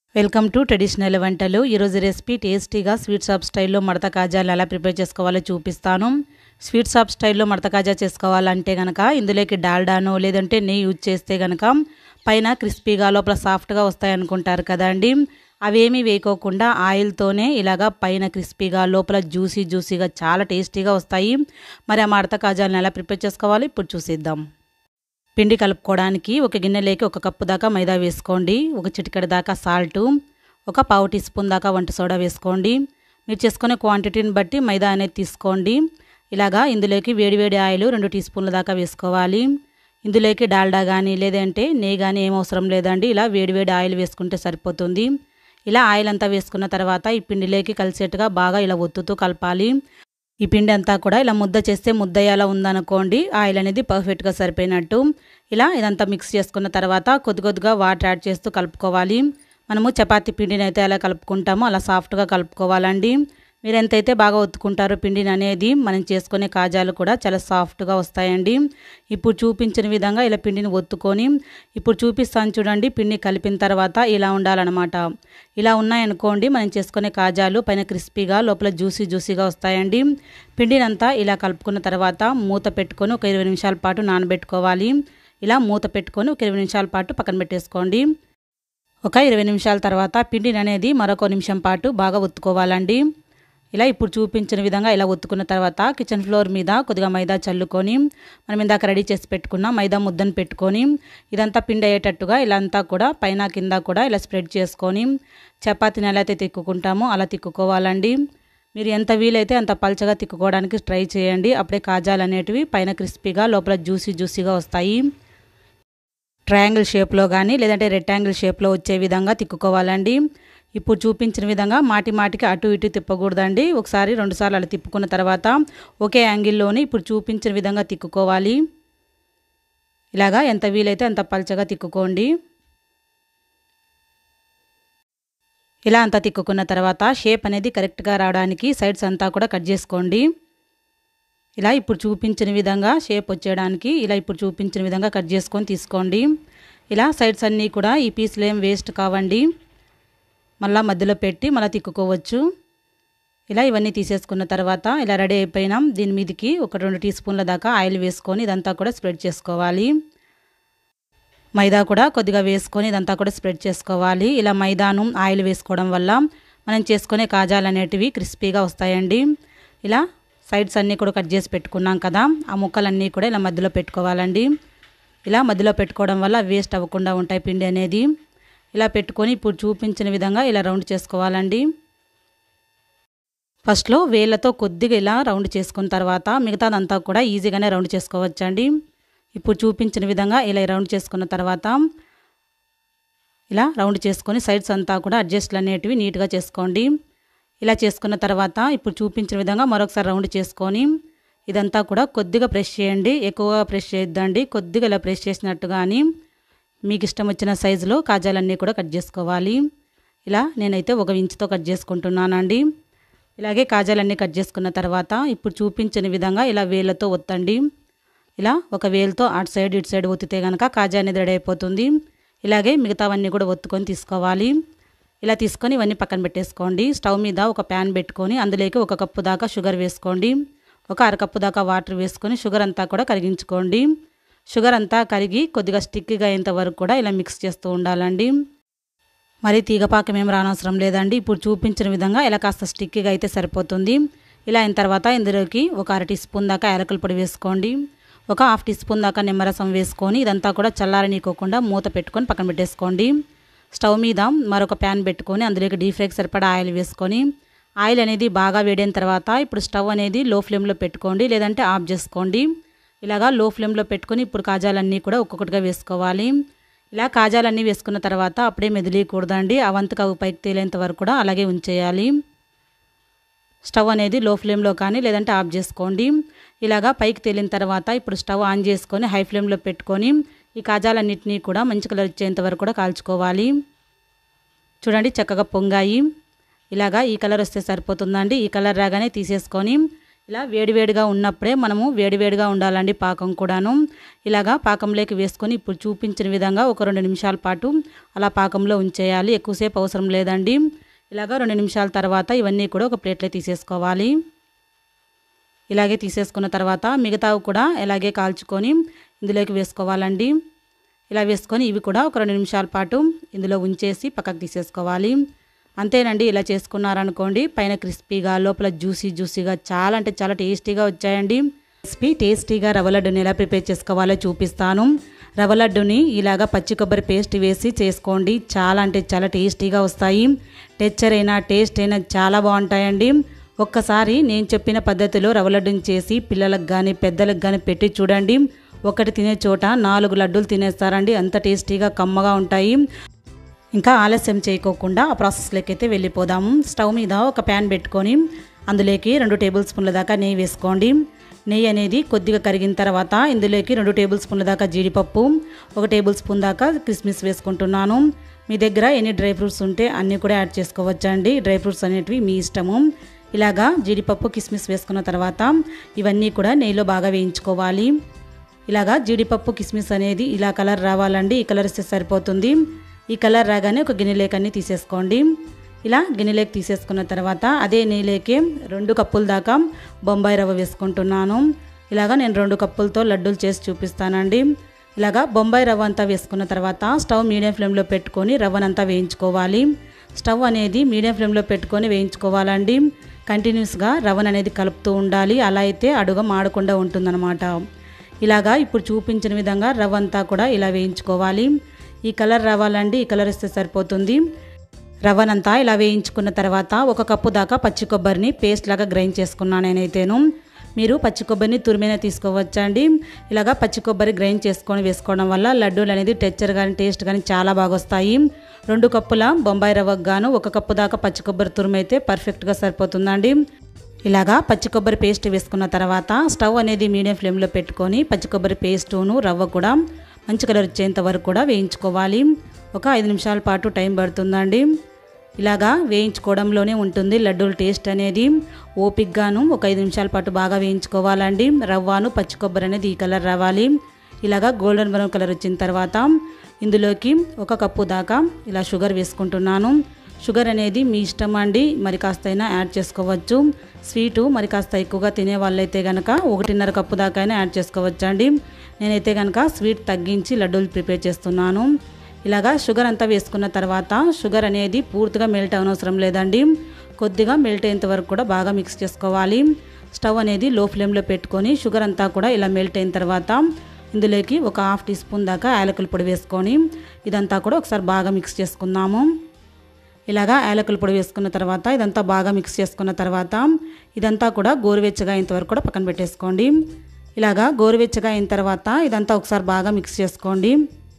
welcome to traditional వంటలు ఈరోజు recipe టేస్టీగా స్వీట్ షాప్ స్టైల్లో మడత కాజాలు ఎలా ప్రిపేర్ చేసుకోవాలో చూపిస్తాను స్వీట్ షాప్ స్టైల్లో మడత కాజా చేసుకోవాలంటే కనుక ఇందులోకి డాల్డాను లేదంటే నెయ్యి యూజ్ చేస్తే కనుక పైన క్రిస్పీగా లోపల సాఫ్ట్గా వస్తాయి అనుకుంటారు కదండి అవేమీ వేయకోకుండా ఆయిల్తోనే ఇలాగా పైన క్రిస్పీగా లోపల జ్యూసీ జ్యూసీగా చాలా టేస్టీగా వస్తాయి మరి ఆ మడత కాజాలను ఎలా ప్రిపేర్ చేసుకోవాలో ఇప్పుడు చూసిద్దాం పిండి కలుపుకోవడానికి ఒక గిన్నెలోకి ఒక కప్పు దాకా మైదా వేసుకోండి ఒక చిటికెడు దాకా సాల్టు ఒక పావు టీ స్పూన్ దాకా వంట సోడా వేసుకోండి మీరు చేసుకునే క్వాంటిటీని బట్టి మైదా అనేది తీసుకోండి ఇలాగా ఇందులోకి వేడివేడి ఆయిల్ రెండు టీ స్పూన్ల దాకా వేసుకోవాలి ఇందులోకి డాల్డా కానీ లేదంటే నెయ్యి కానీ ఏం అవసరం లేదండి ఇలా వేడివేడి ఆయిల్ వేసుకుంటే సరిపోతుంది ఇలా ఆయిల్ అంతా వేసుకున్న తర్వాత ఈ పిండిలోకి కలిసేట్టుగా బాగా ఇలా ఒత్తుతూ కలపాలి ఈ పిండి అంతా కూడా ఇలా ముద్ద చేస్తే ముద్దయ్యేలా ఉందనుకోండి ఆయిల్ అనేది పర్ఫెక్ట్గా సరిపోయినట్టు ఇలా ఇదంతా మిక్స్ చేసుకున్న తర్వాత కొద్ది కొద్దిగా వాటర్ యాడ్ చేస్తూ కలుపుకోవాలి మనము చపాతీ పిండిని అయితే ఎలా కలుపుకుంటామో అలా సాఫ్ట్గా కలుపుకోవాలండి మీరు ఎంతైతే బాగా ఒత్తుకుంటారో పిండిని అనేది మనం చేసుకునే కాజాలు కూడా చాలా సాఫ్ట్గా వస్తాయండి ఇప్పుడు చూపించిన విధంగా ఇలా పిండిని ఒత్తుకొని ఇప్పుడు చూపిస్తాను చూడండి పిండి కలిపిన తర్వాత ఇలా ఉండాలన్నమాట ఇలా ఉన్నాయనుకోండి మనం చేసుకునే కాజాలు పైన క్రిస్పీగా లోపల జ్యూసీ జ్యూసీగా వస్తాయండి పిండినంతా ఇలా కలుపుకున్న తర్వాత మూత పెట్టుకొని ఒక ఇరవై నిమిషాల పాటు నానబెట్టుకోవాలి ఇలా మూత పెట్టుకొని ఒక ఇరవై నిమిషాల పాటు పక్కన పెట్టేసుకోండి ఒక ఇరవై నిమిషాల తర్వాత పిండిని అనేది మరొక నిమిషం పాటు బాగా ఒత్తుకోవాలండి ఇలా ఇప్పుడు చూపించిన విధంగా ఇలా ఒత్తుకున్న తర్వాత కిచెన్ ఫ్లోర్ మీద కొద్దిగా మైదా చల్లుకొని మనం ఇందాక రెడీ చేసి పెట్టుకున్న మైదా ముద్దను పెట్టుకొని ఇదంతా పిండి అయ్యేటట్టుగా ఇలా అంతా కూడా పైన కింద కూడా ఇలా స్ప్రెడ్ చేసుకొని చపాతీని ఎలా అయితే తిక్కుకుంటామో అలా తిక్కుకోవాలండి మీరు ఎంత వీలైతే అంత పల్చగా తిక్కుకోవడానికి ట్రై చేయండి అప్పుడే కాజాలు అనేటివి పైన క్రిస్పీగా లోపల జ్యూసీ జ్యూసీగా వస్తాయి ట్రయాంగిల్ షేప్లో కానీ లేదంటే రెక్టాంగిల్ షేప్లో వచ్చే విధంగా తిక్కుకోవాలండి ఇప్పుడు చూపించిన విధంగా మాటి మాటికి అటు ఇటు తిప్పకూడదండి ఒకసారి రెండుసార్లు అలా తిప్పుకున్న తర్వాత ఒకే యాంగిల్లోని ఇప్పుడు చూపించిన విధంగా తిక్కుకోవాలి ఇలాగా ఎంత వీలైతే అంత పల్చగా తిక్కుకోండి ఇలా అంతా తిక్కుకున్న తర్వాత షేప్ అనేది కరెక్ట్గా రావడానికి సైడ్స్ అంతా కూడా కట్ చేసుకోండి ఇలా ఇప్పుడు చూపించిన విధంగా షేప్ వచ్చేయడానికి ఇలా ఇప్పుడు చూపించిన విధంగా కట్ చేసుకొని తీసుకోండి ఇలా సైడ్స్ అన్నీ కూడా ఈ పీసులు ఏం వేస్ట్ కావండి మళ్ళీ మధ్యలో పెట్టి మళ్ళీ తిక్కుకోవచ్చు ఇలా ఇవన్నీ తీసేసుకున్న తర్వాత ఇలా రెడీ అయిపోయినాం దీని మీదకి ఒక రెండు టీ స్పూన్ల దాకా ఆయిల్ వేసుకొని ఇదంతా కూడా స్ప్రెడ్ చేసుకోవాలి మైదా కూడా కొద్దిగా వేసుకొని ఇదంతా కూడా స్ప్రెడ్ చేసుకోవాలి ఇలా మైదాను ఆయిల్ వేసుకోవడం వల్ల మనం చేసుకునే కాజాలు అనేటివి క్రిస్పీగా వస్తాయండి ఇలా సైడ్స్ అన్నీ కూడా కట్ చేసి పెట్టుకున్నాం కదా ఆ ముక్కలన్నీ కూడా ఇలా మధ్యలో పెట్టుకోవాలండి ఇలా మధ్యలో పెట్టుకోవడం వల్ల వేస్ట్ అవ్వకుండా ఉంటాయి పిండి అనేది ఇలా పెట్టుకొని ఇప్పుడు చూపించిన విధంగా ఇలా రౌండ్ చేసుకోవాలండి ఫస్ట్లో వేళ్ళతో కొద్దిగా ఇలా రౌండ్ చేసుకున్న తర్వాత మిగతాదంతా కూడా ఈజీగానే రౌండ్ చేసుకోవచ్చండి ఇప్పుడు చూపించిన విధంగా ఇలా రౌండ్ చేసుకున్న తర్వాత ఇలా రౌండ్ చేసుకొని సైడ్స్ అంతా కూడా అడ్జస్ట్లు అనేటివి నీట్గా చేసుకోండి ఇలా చేసుకున్న తర్వాత ఇప్పుడు చూపించిన విధంగా మరొకసారి రౌండ్ చేసుకొని ఇదంతా కూడా కొద్దిగా ప్రెస్ చేయండి ఎక్కువగా ప్రెస్ చేయొద్దండి కొద్దిగా ఇలా ప్రెస్ చేసినట్టు కానీ మీకు ఇష్టం వచ్చిన సైజులో కాజాలన్నీ కూడా కట్ చేసుకోవాలి ఇలా నేనైతే ఒక ఇంచుతో కట్ చేసుకుంటున్నానండి ఇలాగే కాజాలన్నీ కట్ చేసుకున్న తర్వాత ఇప్పుడు చూపించిన విధంగా ఇలా వేళ్ళతో ఒత్తండి ఇలా ఒక వేలుతో అటు సైడ్ ఇటు సైడ్ ఒత్తితే కనుక కాజా అనేది రెడీ అయిపోతుంది ఇలాగే మిగతావన్నీ కూడా ఒత్తుకొని తీసుకోవాలి ఇలా తీసుకొని ఇవన్నీ పక్కన పెట్టేసుకోండి స్టవ్ మీద ఒక ప్యాన్ పెట్టుకొని అందులోకి ఒక కప్పు దాకా షుగర్ వేసుకోండి ఒక అరకప్పు దాకా వాటర్ వేసుకొని షుగర్ అంతా కూడా కరిగించుకోండి షుగర్ అంతా కరిగి కొద్దిగా స్టిక్గా అయ్యేంత వరకు కూడా ఇలా మిక్స్ చేస్తూ ఉండాలండి మరి తీగపాకం ఏం రానవసరం లేదండి ఇప్పుడు చూపించిన విధంగా ఇలా కాస్త స్టిక్గా అయితే సరిపోతుంది ఇలా అయిన తర్వాత ఇందులోకి ఒక అర టీ స్పూన్ దాకా యాలకుల పొడి వేసుకోండి ఒక హాఫ్ టీ స్పూన్ దాకా నిమ్మరసం వేసుకొని ఇదంతా కూడా చల్లారనీకోకుండా మూత పెట్టుకొని పక్కన పెట్టేసుకోండి స్టవ్ మీద మరొక ప్యాన్ పెట్టుకొని అందులోకి డీప్ ఫ్రైకి సరిపడా ఆయిల్ వేసుకొని ఆయిల్ అనేది బాగా వేడిన తర్వాత ఇప్పుడు స్టవ్ అనేది లో ఫ్లేమ్లో పెట్టుకోండి లేదంటే ఆఫ్ చేసుకోండి ఇలాగా లో ఫ్లేమ్లో పెట్టుకొని ఇప్పుడు కాజాలన్నీ కూడా ఒక్కొక్కటిగా వేసుకోవాలి ఇలా కాజాలన్నీ వేసుకున్న తర్వాత అప్పుడే మెదిలీయకూడదండి అవంతకు అవి పైకి తేలేంత వరకు కూడా అలాగే ఉంచేయాలి స్టవ్ అనేది లో ఫ్లేమ్లో కానీ లేదంటే ఆఫ్ చేసుకోండి ఇలాగా పైకి తేలిన తర్వాత ఇప్పుడు స్టవ్ ఆన్ చేసుకొని హై ఫ్లేమ్లో పెట్టుకొని ఈ కాజాలన్నింటినీ కూడా మంచి కలర్ వచ్చేంత వరకు కూడా కాల్చుకోవాలి చూడండి చక్కగా పొంగాయి ఇలాగా ఈ కలర్ వస్తే సరిపోతుందండి ఈ కలర్ రాగానే తీసేసుకొని ఇలా వేడివేడిగా ఉన్నప్పుడే మనము వేడివేడిగా ఉండాలండి పాకం కూడాను ఇలాగా పాకంలోకి వేసుకొని ఇప్పుడు చూపించిన విధంగా ఒక రెండు నిమిషాల పాటు అలా పాకంలో ఉంచేయాలి ఎక్కువసేపు అవసరం లేదండి ఇలాగా రెండు నిమిషాల తర్వాత ఇవన్నీ కూడా ఒక ప్లేట్లో తీసేసుకోవాలి ఇలాగే తీసేసుకున్న తర్వాత మిగతావి కూడా ఇలాగే కాల్చుకొని ఇందులోకి వేసుకోవాలండి ఇలా వేసుకొని ఇవి కూడా ఒక రెండు నిమిషాల పాటు ఇందులో ఉంచేసి పక్కకు తీసేసుకోవాలి అంతేనండి ఇలా చేసుకున్నారనుకోండి పైన క్రిస్పీగా లోపల జ్యూసీ జ్యూసీగా చాలా అంటే చాలా టేస్టీగా వచ్చాయండి రెసిపీ టేస్టీగా రవ్వ లడ్డుని ఎలా ప్రిపేర్ చేసుకోవాలో చూపిస్తాను రవ్వ లడ్డుని ఇలాగా పచ్చి కొబ్బరి పేస్ట్ వేసి చేసుకోండి చాలా అంటే చాలా టేస్టీగా వస్తాయి టెక్చర్ అయినా టేస్ట్ అయినా చాలా బాగుంటాయండి ఒక్కసారి నేను చెప్పిన పద్ధతిలో రవ్వ లడ్డుని చేసి పిల్లలకు కానీ పెద్దలకు కానీ పెట్టి చూడండి ఒకటి తినే చోట నాలుగు లడ్డూలు తినేస్తారండి అంత టేస్టీగా కమ్మగా ఉంటాయి ఇంకా ఆలస్యం చేయకోకుండా ఆ ప్రాసెస్లోకి అయితే వెళ్ళిపోదాము స్టవ్ మీద ఒక ప్యాన్ పెట్టుకొని అందులోకి రెండు టేబుల్ స్పూన్ల దాకా నెయ్యి వేసుకోండి నెయ్యి అనేది కొద్దిగా కరిగిన తర్వాత ఇందులోకి రెండు టేబుల్ స్పూన్ల దాకా జీడిపప్పు ఒక టేబుల్ స్పూన్ దాకా కిస్మిస్ వేసుకుంటున్నాను మీ దగ్గర ఎన్ని డ్రై ఫ్రూట్స్ ఉంటే అన్నీ కూడా యాడ్ చేసుకోవచ్చండి డ్రై ఫ్రూట్స్ అనేటివి మీ ఇష్టము ఇలాగా జీడిపప్పు కిస్మిస్ వేసుకున్న తర్వాత ఇవన్నీ కూడా నెయ్యిలో బాగా వేయించుకోవాలి ఇలాగా జీడిపప్పు కిస్మిస్ అనేది ఇలా కలర్ రావాలండి ఈ కలర్ ఇస్తే సరిపోతుంది ఈ కలర్ రాగానే ఒక గిన్నెలేకన్ని తీసేసుకోండి ఇలా గిన్నెలేకి తీసేసుకున్న తర్వాత అదే నెయ్యిలోకి రెండు కప్పుల దాకా బొంబాయి రవ్వ వేసుకుంటున్నాను ఇలాగా నేను రెండు కప్పులతో లడ్డూలు చేసి చూపిస్తానండి ఇలాగా బొంబాయి రవ్వ అంతా వేసుకున్న తర్వాత స్టవ్ మీడియం ఫ్లేమ్లో పెట్టుకొని రవ్వనంతా వేయించుకోవాలి స్టవ్ అనేది మీడియం ఫ్లేమ్లో పెట్టుకొని వేయించుకోవాలండి కంటిన్యూస్గా రవ్వను అనేది కలుపుతూ ఉండాలి అలా అయితే అడుగ మాడకుండా ఉంటుందన్నమాట ఇలాగా ఇప్పుడు చూపించిన విధంగా రవ్వ అంతా కూడా ఇలా వేయించుకోవాలి ఈ కలర్ రావాలండి ఈ కలర్ ఇస్తే సరిపోతుంది రవ్వనంతా ఇలా వేయించుకున్న తర్వాత ఒక కప్పు దాకా పచ్చి కొబ్బరిని పేస్ట్ లాగా గ్రైండ్ చేసుకున్నాను నేనైతేను మీరు పచ్చి కొబ్బరిని తురిమైనా తీసుకోవచ్చండి ఇలాగా పచ్చి కొబ్బరి గ్రైండ్ చేసుకొని వేసుకోవడం వల్ల లడ్డూలు అనేది టెక్చర్ కానీ టేస్ట్ కానీ చాలా బాగా వస్తాయి రెండు కప్పుల బొంబాయి రవ్వకు గాను ఒక కప్పు దాకా పచ్చి కొబ్బరి తురిమైతే పర్ఫెక్ట్గా సరిపోతుందండి ఇలాగా పచ్చి కొబ్బరి పేస్ట్ వేసుకున్న తర్వాత స్టవ్ అనేది మీడియం ఫ్లేమ్లో పెట్టుకొని పచ్చి కొబ్బరి పేస్టును రవ్వ కూడా మంచి కలర్ వచ్చేంత వరకు కూడా వేయించుకోవాలి ఒక ఐదు నిమిషాల పాటు టైం పడుతుందండి ఇలాగా వేయించుకోవడంలోనే ఉంటుంది లడ్డూల టేస్ట్ అనేది ఓపిక్గాను ఒక ఐదు నిమిషాల పాటు బాగా వేయించుకోవాలండి రవ్వను పచ్చి కొబ్బరి అనేది ఈ కలర్ రావాలి ఇలాగా గోల్డెన్ బ్రౌన్ కలర్ వచ్చిన తర్వాత ఇందులోకి ఒక కప్పు దాకా ఇలా షుగర్ వేసుకుంటున్నాను షుగర్ అనేది మీ ఇష్టం అండి మరి కాస్త అయినా యాడ్ చేసుకోవచ్చు స్వీటు మరి కాస్త ఎక్కువగా తినే వాళ్ళైతే కనుక ఒకటిన్నర కప్పు దాకా అయినా యాడ్ చేసుకోవచ్చు అండి నేనైతే కనుక స్వీట్ తగ్గించి లడ్డూలు ప్రిపేర్ చేస్తున్నాను ఇలాగా షుగర్ అంతా వేసుకున్న తర్వాత షుగర్ అనేది పూర్తిగా మెల్ట్ అవనవసరం లేదండి కొద్దిగా మెల్ట్ అయ్యేంత వరకు కూడా బాగా మిక్స్ చేసుకోవాలి స్టవ్ అనేది లో ఫ్లేమ్లో పెట్టుకొని షుగర్ అంతా కూడా ఇలా మెల్ట్ అయిన తర్వాత ఇందులోకి ఒక హాఫ్ టీ స్పూన్ దాకా యాలకుల పొడి వేసుకొని ఇదంతా కూడా ఒకసారి బాగా మిక్స్ చేసుకుందాము ఇలాగా యాలకుల పొడి వేసుకున్న తర్వాత ఇదంతా బాగా మిక్స్ చేసుకున్న తర్వాత ఇదంతా కూడా గోరువెచ్చగా అయ్యేంతవరకు కూడా పక్కన పెట్టేసుకోండి ఇలాగా గోరువెచ్చగా అయిన తర్వాత ఇదంతా ఒకసారి బాగా మిక్స్ చేసుకోండి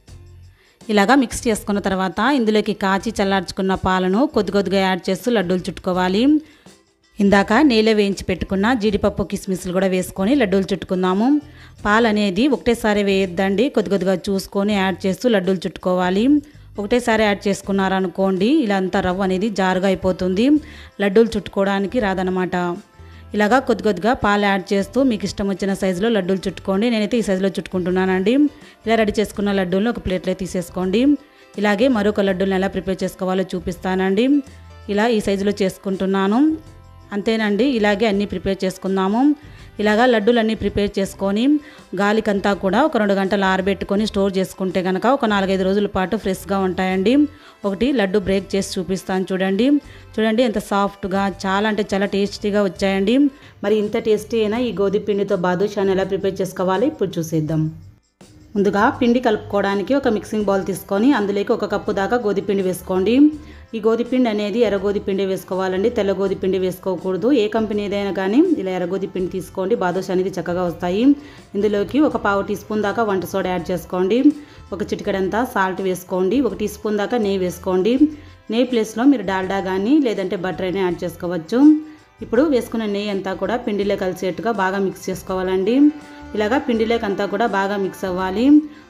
ఇలాగా మిక్స్ చేసుకున్న తర్వాత ఇందులోకి కాచి చల్లార్చుకున్న పాలను కొద్ది కొద్దిగా యాడ్ చేస్తూ లడ్డూలు చుట్టుకోవాలి ఇందాక నీళ్ళ వేయించి పెట్టుకున్న జీడిపప్పు కిస్మిస్లు కూడా వేసుకొని లడ్డూలు చుట్టుకుందాము పాలు అనేది ఒకటేసారి వేయొద్దండి కొద్ది కొద్దిగా చూసుకొని యాడ్ చేస్తూ లడ్డూలు చుట్టుకోవాలి ఒకటేసారి యాడ్ చేసుకున్నారనుకోండి ఇలా అంతా రవ్వ అనేది జారుగా అయిపోతుంది లడ్డూలు చుట్టుకోవడానికి రాదనమాట ఇలాగా కొద్ది కొద్దిగా పాలు యాడ్ చేస్తూ మీకు ఇష్టం వచ్చిన సైజులో లడ్డూలు చుట్టుకోండి నేనైతే ఈ సైజులో చుట్టుకుంటున్నానండి ఇలా రెడీ చేసుకున్న లడ్డూలను ఒక ప్లేట్లో తీసేసుకోండి ఇలాగే మరొక లడ్డూలను ఎలా ప్రిపేర్ చేసుకోవాలో చూపిస్తానండి ఇలా ఈ సైజులో చేసుకుంటున్నాను అంతేనండి ఇలాగే అన్నీ ప్రిపేర్ చేసుకుందాము ఇలాగా లడ్డూలు అన్నీ ప్రిపేర్ చేసుకొని గాలికంతా కూడా ఒక రెండు గంటలు ఆరబెట్టుకొని స్టోర్ చేసుకుంటే కనుక ఒక నాలుగైదు రోజుల పాటు ఫ్రెష్గా ఉంటాయండి ఒకటి లడ్డు బ్రేక్ చేసి చూపిస్తాను చూడండి చూడండి ఎంత సాఫ్ట్గా చాలా అంటే చాలా టేస్టీగా వచ్చాయండి మరి ఇంత టేస్టీ అయినా ఈ గోధుమ పిండితో బాదుషాని ఎలా ప్రిపేర్ చేసుకోవాలి ఇప్పుడు చూసేద్దాం ముందుగా పిండి కలుపుకోవడానికి ఒక మిక్సింగ్ బౌల్ తీసుకొని అందులోకి ఒక కప్పు దాకా గోధుమపిండి వేసుకోండి ఈ గోధుమపిండి అనేది ఎర్ర పిండి వేసుకోవాలండి తెల్ల పిండి వేసుకోకూడదు ఏ కంపెనీ ఏదైనా కానీ ఇలా ఎర్ర పిండి తీసుకోండి బాదోష్ అనేది చక్కగా వస్తాయి ఇందులోకి ఒక పావు టీ స్పూన్ దాకా వంట సోడా యాడ్ చేసుకోండి ఒక చిటికడంతా సాల్ట్ వేసుకోండి ఒక టీ స్పూన్ దాకా నెయ్యి వేసుకోండి నెయ్యి ప్లేస్లో మీరు డాల్డా కానీ లేదంటే బటర్ అయినా యాడ్ చేసుకోవచ్చు ఇప్పుడు వేసుకున్న నెయ్యి అంతా కూడా పిండిలో కలిసేట్టుగా బాగా మిక్స్ చేసుకోవాలండి ఇలాగా పిండిలోకి అంతా కూడా బాగా మిక్స్ అవ్వాలి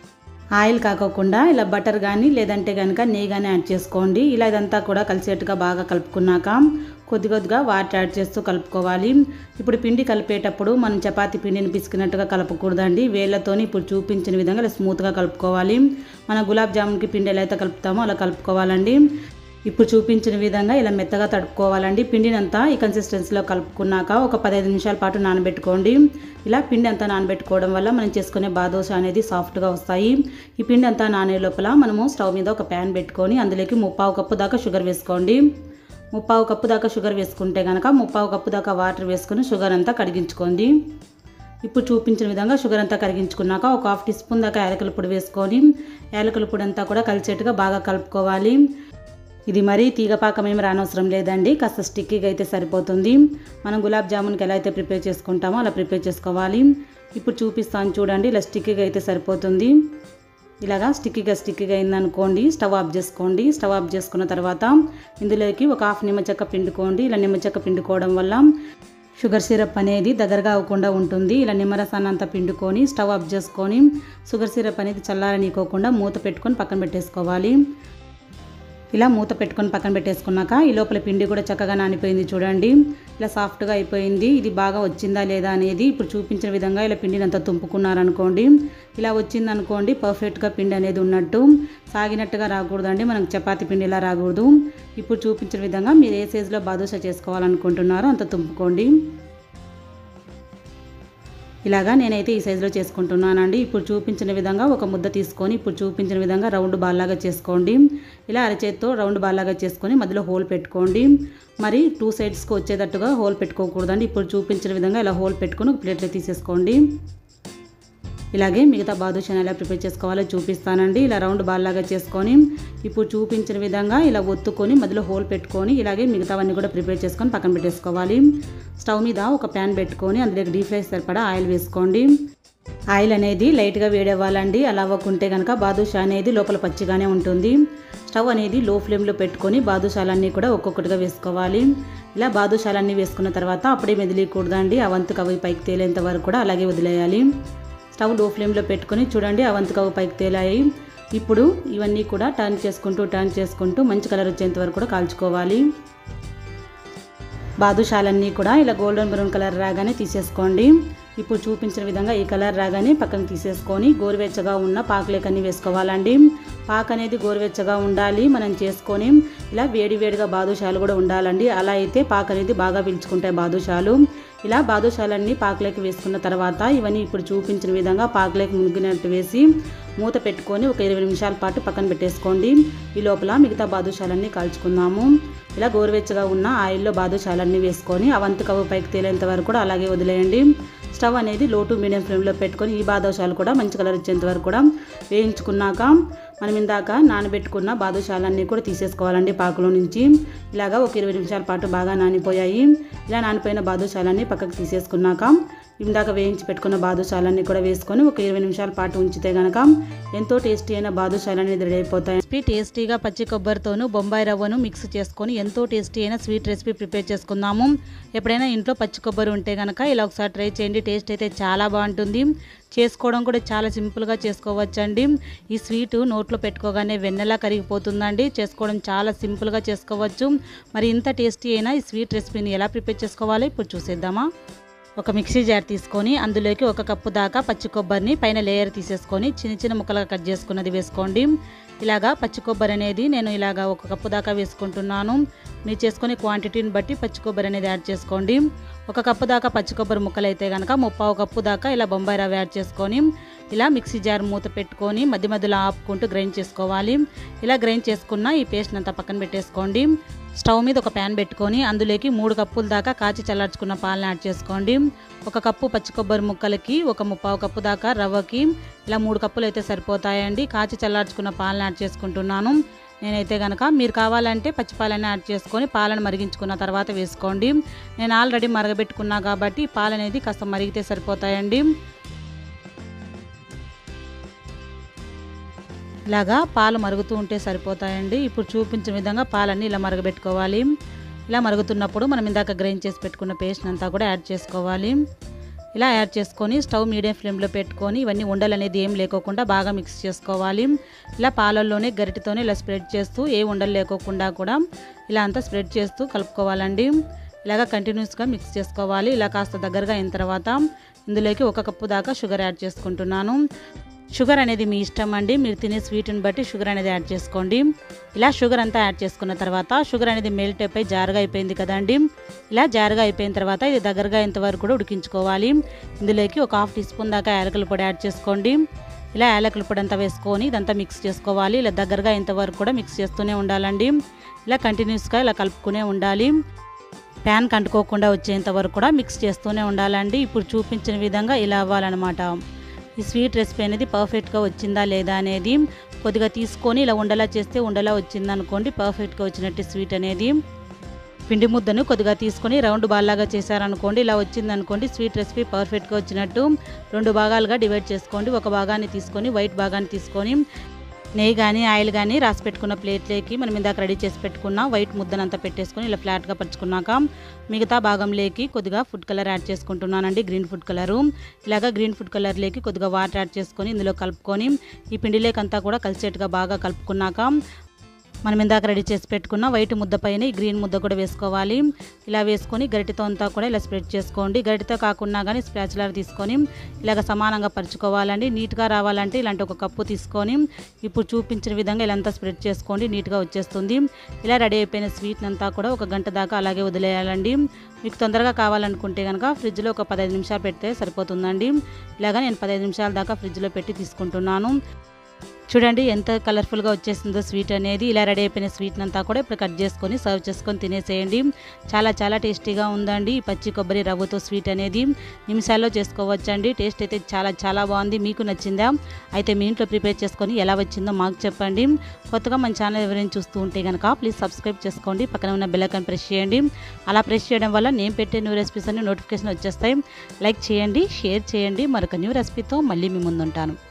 ఆయిల్ కాకోకుండా ఇలా బటర్ కానీ లేదంటే కనుక నెయ్యి కానీ యాడ్ చేసుకోండి ఇలా ఇదంతా కూడా కలిసేట్టుగా బాగా కలుపుకున్నాక కొద్ది కొద్దిగా వాటర్ యాడ్ చేస్తూ కలుపుకోవాలి ఇప్పుడు పిండి కలిపేటప్పుడు మనం చపాతీ పిండిని పిసికినట్టుగా కలపకూడదండి వేళ్ళతోని ఇప్పుడు చూపించిన విధంగా ఇలా స్మూత్గా కలుపుకోవాలి మన గులాబ్ జామున్కి పిండి ఎలా అయితే కలుపుతామో అలా కలుపుకోవాలండి ఇప్పుడు చూపించిన విధంగా ఇలా మెత్తగా తడుపుకోవాలండి పిండిని అంతా ఈ కన్సిస్టెన్సీలో కలుపుకున్నాక ఒక పదహైదు నిమిషాల పాటు నానబెట్టుకోండి ఇలా పిండి అంతా నానబెట్టుకోవడం వల్ల మనం చేసుకునే బాదోశ అనేది సాఫ్ట్గా వస్తాయి ఈ పిండి అంతా నానే లోపల మనము స్టవ్ మీద ఒక ప్యాన్ పెట్టుకొని అందులోకి ముప్పావు కప్పు దాకా షుగర్ వేసుకోండి ముప్పావు కప్పు దాకా షుగర్ వేసుకుంటే కనుక ముప్పావు కప్పు దాకా వాటర్ వేసుకొని షుగర్ అంతా కడిగించుకోండి ఇప్పుడు చూపించిన విధంగా షుగర్ అంతా కరిగించుకున్నాక ఒక హాఫ్ టీ స్పూన్ దాకా యాలకుల పొడి వేసుకొని యాలకుల పొడి అంతా కూడా కలిసేట్టుగా బాగా కలుపుకోవాలి ఇది మరీ తీగపాకం ఏమి రానవసరం లేదండి కాస్త స్టిక్కీగా అయితే సరిపోతుంది మనం గులాబ్ జామున్కి ఎలా అయితే ప్రిపేర్ చేసుకుంటామో అలా ప్రిపేర్ చేసుకోవాలి ఇప్పుడు చూపిస్తాను చూడండి ఇలా స్టిక్కీగా అయితే సరిపోతుంది ఇలాగా స్టిక్కీగా స్టిక్కీగా అయిందనుకోండి స్టవ్ ఆఫ్ చేసుకోండి స్టవ్ ఆఫ్ చేసుకున్న తర్వాత ఇందులోకి ఒక హాఫ్ నిమ్మచెక్క పిండుకోండి ఇలా నిమ్మచెక్క పిండుకోవడం వల్ల షుగర్ సిరప్ అనేది దగ్గరగా అవ్వకుండా ఉంటుంది ఇలా నిమ్మరసాన్ని అంతా పిండుకొని స్టవ్ ఆఫ్ చేసుకొని షుగర్ సిరప్ అనేది చల్లారనీకోకుండా మూత పెట్టుకొని పక్కన పెట్టేసుకోవాలి ఇలా మూత పెట్టుకొని పక్కన పెట్టేసుకున్నాక ఈ లోపల పిండి కూడా చక్కగా నానిపోయింది చూడండి ఇలా సాఫ్ట్గా అయిపోయింది ఇది బాగా వచ్చిందా లేదా అనేది ఇప్పుడు చూపించిన విధంగా ఇలా పిండిని అంతా తుంపుకున్నారనుకోండి ఇలా వచ్చింది అనుకోండి పర్ఫెక్ట్గా పిండి అనేది ఉన్నట్టు సాగినట్టుగా రాకూడదండి మనకు చపాతి పిండి ఇలా రాకూడదు ఇప్పుడు చూపించిన విధంగా మీరు ఏ సైజులో బాదుషా చేసుకోవాలనుకుంటున్నారో అంత తుంపుకోండి ఇలాగా నేనైతే ఈ సైజులో చేసుకుంటున్నానండి ఇప్పుడు చూపించిన విధంగా ఒక ముద్ద తీసుకొని ఇప్పుడు చూపించిన విధంగా రౌండ్ బాల్లాగా చేసుకోండి ఇలా అరచేత్తో రౌండ్ బాల్లాగా చేసుకొని మధ్యలో హోల్ పెట్టుకోండి మరి టూ సైడ్స్కి వచ్చేటట్టుగా హోల్ పెట్టుకోకూడదండి ఇప్పుడు చూపించిన విధంగా ఇలా హోల్ పెట్టుకొని ఒక ప్లేట్లో తీసేసుకోండి ఇలాగే మిగతా బాదుషాని ఎలా ప్రిపేర్ చేసుకోవాలో చూపిస్తానండి ఇలా రౌండ్ బాల్ లాగా చేసుకొని ఇప్పుడు చూపించిన విధంగా ఇలా ఒత్తుకొని మధ్యలో హోల్ పెట్టుకొని ఇలాగే మిగతావన్నీ కూడా ప్రిపేర్ చేసుకొని పక్కన పెట్టేసుకోవాలి స్టవ్ మీద ఒక ప్యాన్ పెట్టుకొని అందులోకి డీప్ ఫ్రై సరిపడా ఆయిల్ వేసుకోండి ఆయిల్ అనేది లైట్గా వేడవ్వాలండి అలా అవ్వకుంటే కనుక బాదుషా అనేది లోపల పచ్చిగానే ఉంటుంది స్టవ్ అనేది లో ఫ్లేమ్లో పెట్టుకొని బాదుషాలన్నీ కూడా ఒక్కొక్కటిగా వేసుకోవాలి ఇలా బాదుషాలన్నీ వేసుకున్న తర్వాత అప్పుడే మెదిలీకూడదండి అవంతుకు అవి పైకి తేలేంత వరకు కూడా అలాగే వదిలేయాలి స్టవ్ లో ఫ్లేమ్లో పెట్టుకొని చూడండి అవంతుకు అవి పైకి తేలాయి ఇప్పుడు ఇవన్నీ కూడా టర్న్ చేసుకుంటూ టర్న్ చేసుకుంటూ మంచి కలర్ వచ్చేంత వరకు కూడా కాల్చుకోవాలి బాదుషాలన్నీ కూడా ఇలా గోల్డెన్ బ్రౌన్ కలర్ రాగానే తీసేసుకోండి ఇప్పుడు చూపించిన విధంగా ఈ కలర్ రాగానే పక్కన తీసేసుకొని గోరువెచ్చగా ఉన్న పాకులేకన్నీ వేసుకోవాలండి పాకు అనేది గోరువెచ్చగా ఉండాలి మనం చేసుకొని ఇలా వేడి వేడిగా బాదుషాలు కూడా ఉండాలండి అలా అయితే పాకు అనేది బాగా పీల్చుకుంటాయి బాదుషాలు ఇలా బాదుషాలన్నీ పాకులోకి వేసుకున్న తర్వాత ఇవన్నీ ఇప్పుడు చూపించిన విధంగా పాకులోకి మునిగినట్టు వేసి మూత పెట్టుకొని ఒక ఇరవై నిమిషాల పాటు పక్కన పెట్టేసుకోండి ఈ లోపల మిగతా బాదుషాలన్నీ కాల్చుకుందాము ఇలా గోరువెచ్చగా ఉన్న ఆయిల్లో బాదుషాలన్నీ వేసుకొని అవంతకవ్వ పైకి తేలేంత వరకు కూడా అలాగే వదిలేయండి స్టవ్ అనేది లో టు మీడియం ఫ్లేమ్లో పెట్టుకొని ఈ బాదుషాలు కూడా మంచి కలర్ వచ్చేంత వరకు కూడా వేయించుకున్నాక మనం ఇందాక నానబెట్టుకున్న బాదుషాలన్నీ కూడా తీసేసుకోవాలండి పాకులో నుంచి ఇలాగా ఒక ఇరవై నిమిషాల పాటు బాగా నానిపోయాయి ఇలా నానిపోయిన బాదుషాలన్నీ పక్కకు తీసేసుకున్నాక ఇందాక వేయించి పెట్టుకున్న బాదుషాలన్నీ కూడా వేసుకొని ఒక ఇరవై నిమిషాల పాటు ఉంచితే గనక ఎంతో టేస్టీ అయిన బాదుషాలు అనేది రెడీ అయిపోతాయి రెసిపీ టేస్టీగా పచ్చి కొబ్బరితోను బొంబాయి రవ్వను మిక్స్ చేసుకొని ఎంతో టేస్టీ అయిన స్వీట్ రెసిపీ ప్రిపేర్ చేసుకుందాము ఎప్పుడైనా ఇంట్లో పచ్చి కొబ్బరి ఉంటే కనుక ఇలా ఒకసారి ట్రై చేయండి టేస్ట్ అయితే చాలా బాగుంటుంది చేసుకోవడం కూడా చాలా సింపుల్గా చేసుకోవచ్చండి ఈ స్వీట్ నోట్లో పెట్టుకోగానే వెన్నెలా కరిగిపోతుందండి చేసుకోవడం చాలా సింపుల్గా చేసుకోవచ్చు మరి ఇంత టేస్టీ అయినా ఈ స్వీట్ రెసిపీని ఎలా ప్రిపేర్ చేసుకోవాలో ఇప్పుడు చూసేద్దామా ఒక మిక్సీ జార్ తీసుకొని అందులోకి ఒక కప్పు దాకా పచ్చి కొబ్బరిని పైన లేయర్ తీసేసుకొని చిన్న చిన్న ముక్కలుగా కట్ చేసుకున్నది వేసుకోండి ఇలాగా పచ్చి కొబ్బరి అనేది నేను ఇలాగా ఒక కప్పు దాకా వేసుకుంటున్నాను మీరు చేసుకునే క్వాంటిటీని బట్టి పచ్చి కొబ్బరి అనేది యాడ్ చేసుకోండి ఒక కప్పు దాకా పచ్చి కొబ్బరి ముక్కలు అయితే కనుక ముప్పావు కప్పు దాకా ఇలా బొంబాయి రవ్వ యాడ్ చేసుకొని ఇలా మిక్సీ జార్ మూత పెట్టుకొని మధ్య మధ్యలో ఆపుకుంటూ గ్రైండ్ చేసుకోవాలి ఇలా గ్రైండ్ చేసుకున్న ఈ పేస్ట్ అంతా పక్కన పెట్టేసుకోండి స్టవ్ మీద ఒక ప్యాన్ పెట్టుకొని అందులోకి మూడు కప్పుల దాకా కాచి చల్లార్చుకున్న పాలను యాడ్ చేసుకోండి ఒక కప్పు పచ్చి కొబ్బరి ముక్కలకి ఒక ముప్పావు కప్పు దాకా రవ్వకి ఇలా మూడు కప్పులు అయితే సరిపోతాయండి కాచి చల్లార్చుకున్న పాలను యాడ్ చేసుకుంటున్నాను నేనైతే కనుక మీరు కావాలంటే పచ్చిపాలని యాడ్ చేసుకొని పాలను మరిగించుకున్న తర్వాత వేసుకోండి నేను ఆల్రెడీ మరగబెట్టుకున్నా కాబట్టి పాలు అనేది కాస్త మరిగితే సరిపోతాయండి ఇలాగా పాలు మరుగుతూ ఉంటే సరిపోతాయండి ఇప్పుడు చూపించిన విధంగా పాలన్నీ ఇలా మరగబెట్టుకోవాలి ఇలా మరుగుతున్నప్పుడు మనం ఇందాక గ్రైండ్ చేసి పెట్టుకున్న పేస్ట్ అంతా కూడా యాడ్ చేసుకోవాలి ఇలా యాడ్ చేసుకొని స్టవ్ మీడియం ఫ్లేమ్లో పెట్టుకొని ఇవన్నీ ఉండలు అనేది ఏం లేకోకుండా బాగా మిక్స్ చేసుకోవాలి ఇలా పాలల్లోనే గరిటెతోనే ఇలా స్ప్రెడ్ చేస్తూ ఏ ఉండలు లేకోకుండా కూడా ఇలా అంతా స్ప్రెడ్ చేస్తూ కలుపుకోవాలండి ఇలాగ కంటిన్యూస్గా మిక్స్ చేసుకోవాలి ఇలా కాస్త దగ్గరగా అయిన తర్వాత ఇందులోకి ఒక కప్పు దాకా షుగర్ యాడ్ చేసుకుంటున్నాను షుగర్ అనేది మీ ఇష్టం అండి మీరు తినే స్వీట్ని బట్టి షుగర్ అనేది యాడ్ చేసుకోండి ఇలా షుగర్ అంతా యాడ్ చేసుకున్న తర్వాత షుగర్ అనేది మెల్ట్ అయిపోయి జారుగా అయిపోయింది కదండి ఇలా జారుగా అయిపోయిన తర్వాత ఇది దగ్గరగా ఇంతవరకు కూడా ఉడికించుకోవాలి ఇందులోకి ఒక హాఫ్ టీ స్పూన్ దాకా యాలకుల పొడి యాడ్ చేసుకోండి ఇలా యాలకుల పొడి అంతా వేసుకొని ఇదంతా మిక్స్ చేసుకోవాలి ఇలా దగ్గరగా ఇంతవరకు కూడా మిక్స్ చేస్తూనే ఉండాలండి ఇలా కంటిన్యూస్గా ఇలా కలుపుకునే ఉండాలి ప్యాన్ కంటుకోకుండా వచ్చేంత వరకు కూడా మిక్స్ చేస్తూనే ఉండాలండి ఇప్పుడు చూపించిన విధంగా ఇలా అవ్వాలన్నమాట ఈ స్వీట్ రెసిపీ అనేది పర్ఫెక్ట్గా వచ్చిందా లేదా అనేది కొద్దిగా తీసుకొని ఇలా ఉండలా చేస్తే ఉండలా వచ్చింది అనుకోండి పర్ఫెక్ట్గా వచ్చినట్టు స్వీట్ అనేది పిండి ముద్దను కొద్దిగా తీసుకొని రౌండ్ బాల్లాగా చేశారనుకోండి ఇలా వచ్చింది అనుకోండి స్వీట్ రెసిపీ పర్ఫెక్ట్గా వచ్చినట్టు రెండు భాగాలుగా డివైడ్ చేసుకోండి ఒక భాగాన్ని తీసుకొని వైట్ భాగాన్ని తీసుకొని నెయ్యి కానీ ఆయిల్ కానీ రాసి పెట్టుకున్న ప్లేట్లోకి మనం ఇందాక రెడీ చేసి పెట్టుకున్న వైట్ ముద్దనంతా పెట్టేసుకొని ఇలా ఫ్లాట్గా పరుచుకున్నాక మిగతా భాగంలోకి కొద్దిగా ఫుడ్ కలర్ యాడ్ చేసుకుంటున్నానండి గ్రీన్ ఫుడ్ కలరు ఇలాగ గ్రీన్ ఫుడ్ కలర్లోకి కొద్దిగా వాటర్ యాడ్ చేసుకొని ఇందులో కలుపుకొని ఈ పిండిలోకి అంతా కూడా కలిసేట్టుగా బాగా కలుపుకున్నాక మనం ఇందాక రెడీ చేసి పెట్టుకున్న వైట్ ముద్ద పైన ఈ గ్రీన్ ముద్ద కూడా వేసుకోవాలి ఇలా వేసుకొని గరిటెతో అంతా కూడా ఇలా స్ప్రెడ్ చేసుకోండి గరిటెతో కాకుండా కానీ స్పాచులర్ తీసుకొని ఇలాగ సమానంగా పరుచుకోవాలండి నీట్గా రావాలంటే ఇలాంటి ఒక కప్పు తీసుకొని ఇప్పుడు చూపించిన విధంగా ఇలా అంతా స్ప్రెడ్ చేసుకోండి నీట్గా వచ్చేస్తుంది ఇలా రెడీ అయిపోయిన స్వీట్ అంతా కూడా ఒక గంట దాకా అలాగే వదిలేయాలండి మీకు తొందరగా కావాలనుకుంటే కనుక ఫ్రిడ్జ్లో ఒక పదహైదు నిమిషాలు పెడితే సరిపోతుందండి ఇలాగ నేను పదహైదు నిమిషాల దాకా ఫ్రిడ్జ్లో పెట్టి తీసుకుంటున్నాను చూడండి ఎంత కలర్ఫుల్గా వచ్చేసిందో స్వీట్ అనేది ఇలా రెడీ అయిపోయిన స్వీట్ అంతా కూడా ఇప్పుడు కట్ చేసుకొని సర్వ్ చేసుకొని తినేసేయండి చాలా చాలా టేస్టీగా ఉందండి ఈ పచ్చి కొబ్బరి రవ్వతో స్వీట్ అనేది నిమిషాల్లో చేసుకోవచ్చండి టేస్ట్ అయితే చాలా చాలా బాగుంది మీకు నచ్చిందా అయితే మీ ఇంట్లో ప్రిపేర్ చేసుకొని ఎలా వచ్చిందో మాకు చెప్పండి కొత్తగా మన ఛానల్ ఎవరైనా చూస్తూ ఉంటే కనుక ప్లీజ్ సబ్స్క్రైబ్ చేసుకోండి పక్కన ఉన్న బెల్ ఐకాన్ ప్రెస్ చేయండి అలా ప్రెస్ చేయడం వల్ల నేను పెట్టే న్యూ రెసిపీస్ అన్ని నోటిఫికేషన్ వచ్చేస్తాయి లైక్ చేయండి షేర్ చేయండి మరొక న్యూ రెసిపీతో మళ్ళీ మీ ముందుంటాను